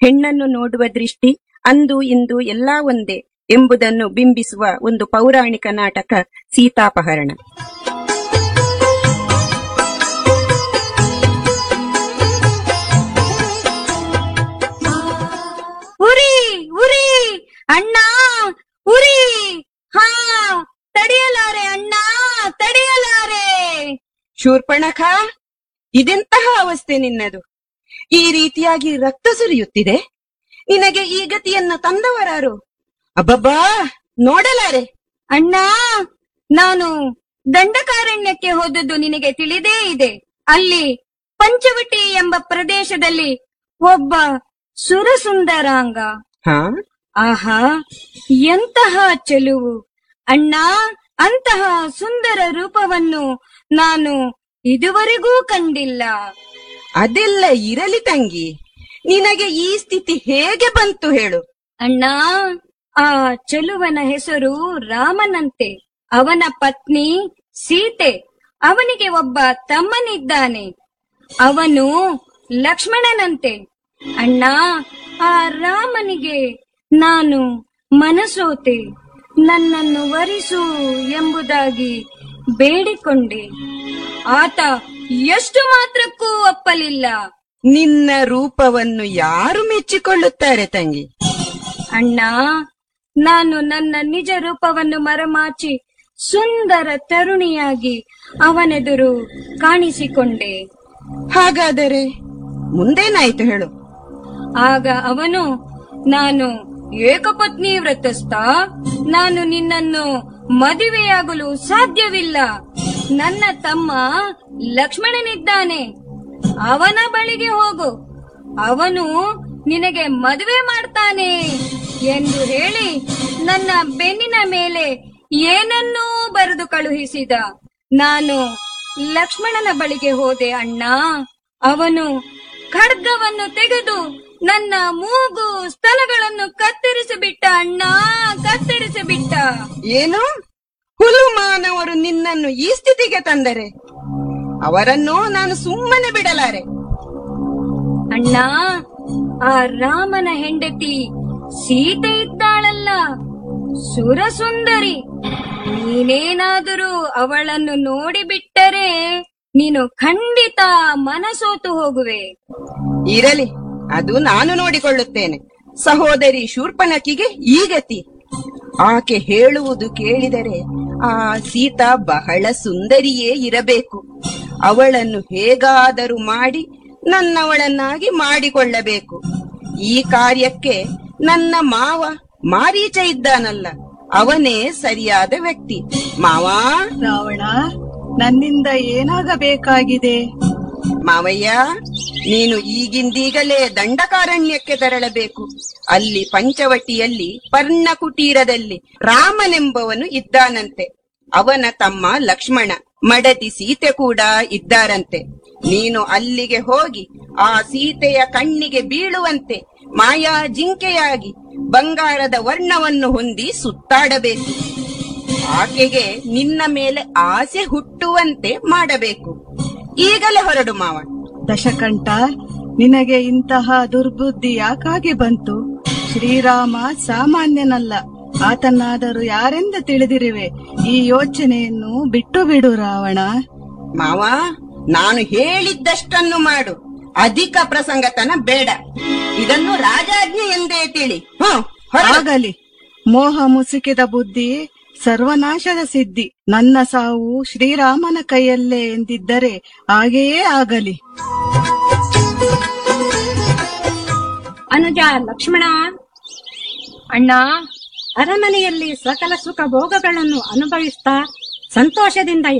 ಹೆಣ್ಣನ್ನು ನೋಡುವ ದೃಷ್ಟಿ ಅಂದು ಇಂದು ಎಲ್ಲಾ ಒಂದೇ ಎಂಬುದನ್ನು ಬಿಂಬಿಸುವ ಒಂದು ಪೌರಾಣಿಕ ನಾಟಕ ಸೀತಾಪಹರಣ ಉರಿ ಉರಿ ಅಣ್ಣ ಉರಿ ಹಾ ತಡೆಯಲಾರೆ ಅಣ್ಣ ತಡೆಯಲಾರೆ ಶೂರ್ಪಣಖ ಇದೆಂತಹ ಅವಸ್ಥೆ ನಿನ್ನದು ಈ ರೀತಿಯಾಗಿ ರಕ್ತ ಸುರಿಯುತ್ತಿದೆ ನಿನಗೆ ಈ ಗತಿಯನ್ನ ತಂದವರಾರು ಅಬ್ಬಬ್ಬಾ ನೋಡಲಾರೆ ಅಣ್ಣ ನಾನು ದಂಡಕಾರಣ್ಯಕ್ಕೆ ಹೋದದ್ದು ನಿನಗೆ ತಿಳಿದೇ ಇದೆ ಅಲ್ಲಿ ಪಂಚವಟಿ ಎಂಬ ಪ್ರದೇಶದಲ್ಲಿ ಒಬ್ಬ ಸುರಸುಂದರಾಂಗ ಹಾ ಆಹಾ ಎಂತಹ ಚೆಲುವು ಅಣ್ಣ ಅಂತಹ ಸುಂದರ ರೂಪವನ್ನು ನಾನು ಇದುವರೆಗೂ ಕಂಡಿಲ್ಲ ಅದೆಲ್ಲ ಇರಲಿ ತಂಗಿ ನಿನಗೆ ಈ ಸ್ಥಿತಿ ಹೇಗೆ ಬಂತು ಹೇಳು ಅಣ್ಣ ಆ ಚೆಲುವನ ಹೆಸರು ರಾಮನಂತೆ ಅವನ ಪತ್ನಿ ಸೀತೆ ಅವನಿಗೆ ಒಬ್ಬ ತಮ್ಮನಿದ್ದಾನೆ ಅವನು ಲಕ್ಷ್ಮಣನಂತೆ ಅಣ್ಣ ಆ ರಾಮನಿಗೆ ನಾನು ಮನಸೋತೆ ನನ್ನನ್ನು ವರಿಸು ಎಂಬುದಾಗಿ ಬೇಡಿಕೊಂಡೆ ಆತ ಎಷ್ಟು ಮಾತ್ರಕ್ಕೂ ಒಪ್ಪಲಿಲ್ಲ ನಿನ್ನ ರೂಪವನ್ನು ಯಾರು ಮೆಚ್ಚಿಕೊಳ್ಳುತ್ತಾರೆ ತಂಗಿ ಅಣ್ಣ ನಾನು ನನ್ನ ನಿಜ ರೂಪವನ್ನು ಮರೆಮಾಚಿ ಸುಂದರ ತರುಣಿಯಾಗಿ ಅವನೆದುರು ಕಾಣಿಸಿಕೊಂಡೆ ಹಾಗಾದರೆ ಮುಂದೇನಾಯ್ತು ಹೇಳು ಆಗ ಅವನು ನಾನು ಏಕಪತ್ನಿ ವ್ರತಸ್ಥ ನಾನು ನಿನ್ನನ್ನು ಮದುವೆಯಾಗಲು ಸಾಧ್ಯವಿಲ್ಲ ನನ್ನ ತಮ್ಮ ಲಕ್ಷ್ಮಣನಿದ್ದಾನೆ ಅವನ ಬಳಿಗೆ ಹೋಗು ಅವನು ನಿನಗೆ ಮದುವೆ ಮಾಡ್ತಾನೆ ಎಂದು ಹೇಳಿ ನನ್ನ ಬೆನ್ನಿನ ಮೇಲೆ ಏನನ್ನೂ ಬರೆದು ಕಳುಹಿಸಿದ ನಾನು ಲಕ್ಷ್ಮಣನ ಬಳಿಗೆ ಹೋದೆ ಅಣ್ಣ ಅವನು ಖಡ್ಗವನ್ನು ತೆಗೆದು ನನ್ನ ಮೂಗು ಸ್ತನಗಳನ್ನು ಕತ್ತರಿಸಿಬಿಟ್ಟ ಅಣ್ಣ ಕತ್ತರಿಸಿಬಿಟ್ಟ ಏನು ಹುಲು ಮಾನವರು ನಿನ್ನನ್ನು ಈ ಸ್ಥಿತಿಗೆ ತಂದರೆ ಅವರನ್ನು ನಾನು ಸುಮ್ಮನೆ ಬಿಡಲಾರೆ ಅಣ್ಣ ಆ ರಾಮನ ಹೆಂಡತಿ ಸೀತೆ ಇದ್ದಾಳಲ್ಲ ಸುರಸುಂದರಿ ನೀನೇನಾದರೂ ಅವಳನ್ನು ನೋಡಿಬಿಟ್ಟರೆ ನೀನು ಖಂಡಿತ ಮನಸೋತು ಹೋಗುವೆ ಇರಲಿ ಅದು ನಾನು ನೋಡಿಕೊಳ್ಳುತ್ತೇನೆ ಸಹೋದರಿ ಶೂರ್ಪಣಕಿಗೆ ಈ ಗತಿ ಆಕೆ ಹೇಳುವುದು ಕೇಳಿದರೆ ಆ ಸೀತಾ ಬಹಳ ಸುಂದರಿಯೇ ಇರಬೇಕು ಅವಳನ್ನು ಹೇಗಾದರೂ ಮಾಡಿ ನನ್ನವಳನ್ನಾಗಿ ಮಾಡಿಕೊಳ್ಳಬೇಕು ಈ ಕಾರ್ಯಕ್ಕೆ ನನ್ನ ಮಾವ ಮಾರೀಚ ಇದ್ದಾನಲ್ಲ ಅವನೇ ಸರಿಯಾದ ವ್ಯಕ್ತಿ ಮಾವಾ ರಾವಣ ನನ್ನಿಂದ ಏನಾಗಬೇಕಾಗಿದೆ ಮಾವಯ್ಯ ನೀನು ಈಗಿಂದೀಗಲೇ ದಂಡಕಾರಣ್ಯಕ್ಕೆ ತೆರಳಬೇಕು ಅಲ್ಲಿ ಪಂಚವಟಿಯಲ್ಲಿ ಪರ್ಣಕುಟೀರದಲ್ಲಿ ರಾಮನೆಂಬವನು ಇದ್ದಾನಂತೆ ಅವನ ತಮ್ಮ ಲಕ್ಷ್ಮಣ ಮಡದಿ ಸೀತೆ ಕೂಡ ಇದ್ದಾರಂತೆ ನೀನು ಅಲ್ಲಿಗೆ ಹೋಗಿ ಆ ಸೀತೆಯ ಕಣ್ಣಿಗೆ ಬೀಳುವಂತೆ ಮಾಯಾ ಜಿಂಕೆಯಾಗಿ ಬಂಗಾರದ ವರ್ಣವನ್ನು ಹೊಂದಿ ಸುತ್ತಾಡಬೇಕು ಆಕೆಗೆ ನಿನ್ನ ಮೇಲೆ ಆಸೆ ಹುಟ್ಟುವಂತೆ ಮಾಡಬೇಕು ಈಗಲೇ ಹೊರಡು ಮಾವ ದಶಕಂಠ ನಿನಗೆ ಇಂತಹ ದುರ್ಬುದ್ಧಿ ಯಾಕಾಗಿ ಬಂತು ಶ್ರೀರಾಮ ಸಾಮಾನ್ಯನಲ್ಲ ಆತನಾದರೂ ಯಾರೆಂದು ತಿಳಿದಿರುವೆ ಈ ಯೋಚನೆಯನ್ನು ಬಿಟ್ಟು ಬಿಡು ರಾವಣ ಮಾವ ನಾನು ಹೇಳಿದ್ದಷ್ಟನ್ನು ಮಾಡು ಅಧಿಕ ಪ್ರಸಂಗತನ ಬೇಡ ಇದನ್ನು ರಾಜಾಜ್ಞೆ ಎಂದೇ ತಿಳಿ ಹ್ಮ್ ಹೊರಡು. ಆಗಲಿ ಮೋಹ ಮುಸುಕಿದ ಬುದ್ಧಿ ಸರ್ವನಾಶದ ಸಿದ್ಧಿ ನನ್ನ ಸಾವು ಶ್ರೀರಾಮನ ಕೈಯಲ್ಲೇ ಎಂದಿದ್ದರೆ ಹಾಗೆಯೇ ಆಗಲಿ ಅನುಜ ಲಕ್ಷ್ಮಣ ಅಣ್ಣ ಅರಮನೆಯಲ್ಲಿ ಸಕಲ ಸುಖ ಭೋಗಗಳನ್ನು ಅನುಭವಿಸ್ತಾ ಸಂತೋಷದಿಂದ